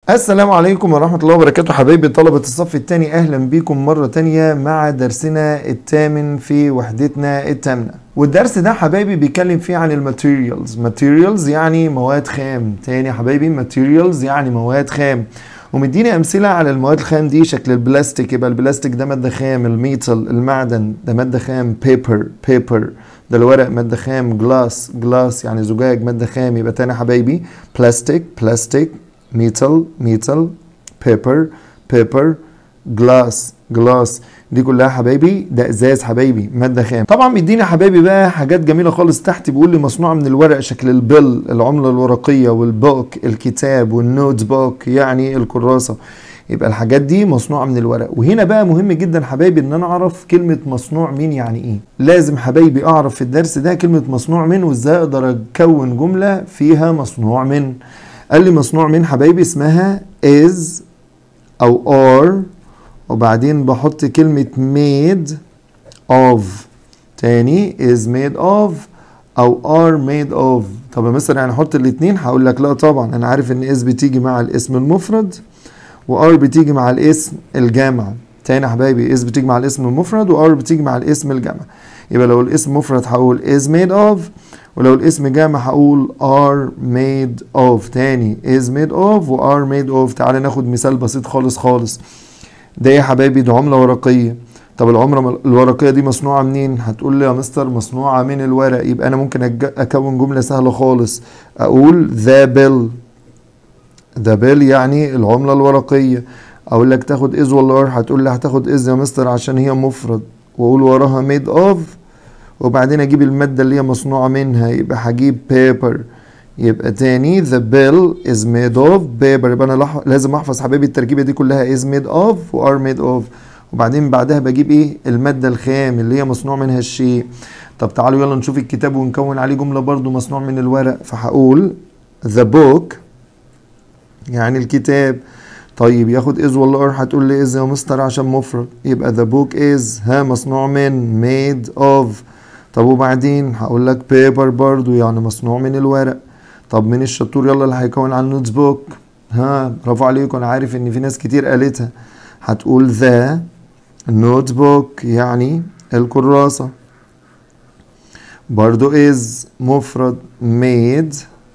السلام عليكم ورحمة الله وبركاته حبايبي طلبة الصف الثاني أهلا بكم مرة تانية مع درسنا الثامن في وحدتنا الثامنة والدرس ده حبايبي بيتكلم فيه عن الماتيريالز ماتيريالز يعني مواد خام تاني يا حبايبي ماتيريالز يعني مواد خام ومديني أمثلة على المواد الخام دي شكل البلاستيك يبقى البلاستيك ده مادة خام الميتال المعدن ده مادة خام بيبر بيبر ده الورق مادة خام جلاس جلاس يعني زجاج مادة خام يبقى تاني يا حبايبي بلاستيك بلاستيك ميتال ميتال بيبر بيبر جلاس جلاس دي كلها حبايبي ده ازاز حبايبي ماده خام طبعا بيدينا حبايبي بقى حاجات جميله خالص تحت بيقول لي مصنوعه من الورق شكل البل العمله الورقيه والبوك الكتاب والنوت بوك يعني الكراسه يبقى الحاجات دي مصنوعه من الورق وهنا بقى مهم جدا حبايبي ان انا اعرف كلمه مصنوع من يعني ايه لازم حبايبي اعرف في الدرس ده كلمه مصنوع من وازاي اقدر اكون جمله فيها مصنوع من قال لي مصنوع من حبايبي اسمها is او are وبعدين بحط كلمة made of تاني is made of او are made of طب مثلا يعني احط الاتنين هقول لك لا طبعا انا عارف ان is بتيجي مع الاسم المفرد و are بتيجي مع الاسم الجامع تاني يا حبايبي is بتيجي مع الاسم المفرد و are بتيجي مع الاسم الجامع يبقى لو الاسم مفرد هقول is made of ولو الاسم جامع هقول are made of تاني is made of و are made of تعالى ناخد مثال بسيط خالص خالص ده يا حبايبي ده عملة ورقية طب العملة الورقية دي مصنوعة منين؟ هتقول لي يا مستر مصنوعة من الورق يبقى أنا ممكن أكون جملة سهلة خالص أقول the bill the bill يعني العملة الورقية أقول لك تاخد is ولا are هتقول لي هتاخد is يا مستر عشان هي مفرد وأقول وراها made of وبعدين اجيب المادة اللي هي مصنوعة منها يبقى هجيب paper يبقى تاني the bill is made of paper يبقى انا لح... لازم احفظ حبايبي التركيبة دي كلها is made of و are made of وبعدين بعدها بجيب ايه المادة الخام اللي هي مصنوع منها الشيء طب تعالوا يلا نشوف الكتاب ونكون عليه جملة برضو مصنوع من الورق فهقول the book يعني الكتاب طيب ياخد is ولا are هتقول لي is يا مستر عشان مفرد يبقى the book is ها مصنوع من made of طب وبعدين هقول لك بيبر برضو يعني مصنوع من الورق طب مين الشطور يلا اللي هيكون على النوتس بوك ها برافو عليكم انا عارف ان في ناس كتير قالتها هتقول ذا نوت بوك يعني الكراسة برضو is مفرد made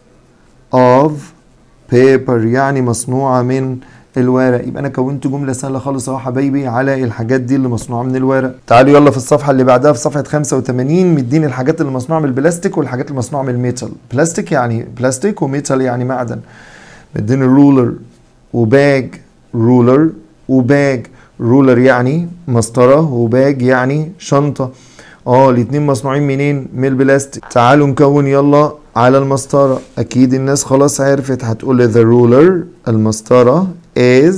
of paper يعني مصنوعة من الورق يبقى انا كونت جمله سهله خالص اهو حبايبي على الحاجات دي اللي مصنوعه من الورق تعالوا يلا في الصفحه اللي بعدها في صفحه 85 مديني الحاجات اللي مصنوعه من البلاستيك والحاجات اللي مصنوعه من الميتال بلاستيك يعني بلاستيك وميتال يعني معدن مديني رولر وباج رولر وباج رولر يعني مسطره وباج يعني شنطه اه الاتنين مصنوعين منين من البلاستيك تعالوا نكون يلا على المسطرة أكيد الناس خلاص عرفت هتقول the ruler المسطرة is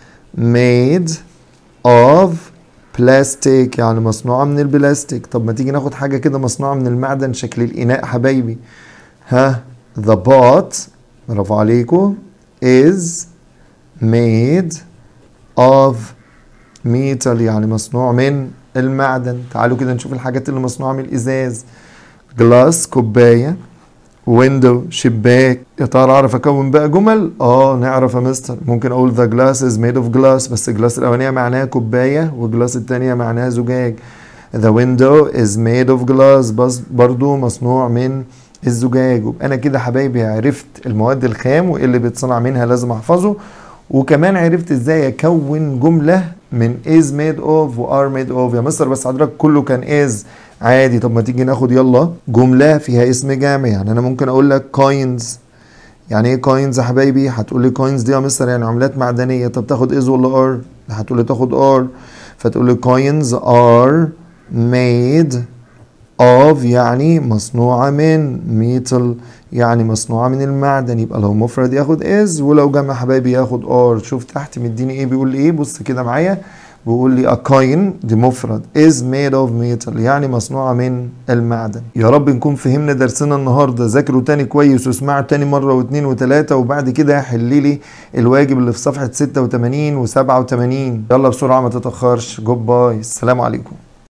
made of plastic يعني مصنوعة من البلاستيك طب ما تيجي ناخد حاجة كده مصنوعة من المعدن شكل الإناء حبايبي ها the pot برافو عليكم is made of metal يعني مصنوع من المعدن تعالوا كده نشوف الحاجات اللي مصنوعة من الإزاز جلاس كوباية ويندو شباك يا ترى اعرف اكون بقى جمل اه نعرف يا مستر ممكن اقول ذا جلاس از ميد اوف جلاس بس جلاس الاولانيه معناها كوبايه والجلاس الثانيه معناها زجاج ذا ويندو از ميد اوف جلاس بس برضو مصنوع من الزجاج ويبقى انا كده حبايبي عرفت المواد الخام وايه اللي بيتصنع منها لازم احفظه وكمان عرفت ازاي اكون جمله من is made of و are made of يا مستر بس حضرتك كله كان is عادي طب ما تيجي ناخد يلا جملة فيها اسم جامع يعني أنا ممكن أقول لك كوينز يعني إيه كوينز يا حبايبي؟ هتقول لي كوينز دي يا مستر يعني عملات معدنية طب تاخد إز ولا آر؟ هتقول لي تاخد آر فتقول لي كوينز are made of يعني مصنوعة من metal يعني مصنوعة من المعدن يبقى لو مفرد ياخد is ولو جمع حبايبي ياخد are شوف تحت مديني إيه بيقول لي إيه بص كده معايا بيقول لي a coin دي مفرد is made of metal يعني مصنوعة من المعدن يا رب نكون فهمنا درسنا النهاردة ذاكروا تاني كويس واسمعوا تاني مرة واثنين وثلاثة وبعد كده حلي لي الواجب اللي في صفحة 86 و 87 يلا بسرعة ما تتأخرش جود باي السلام عليكم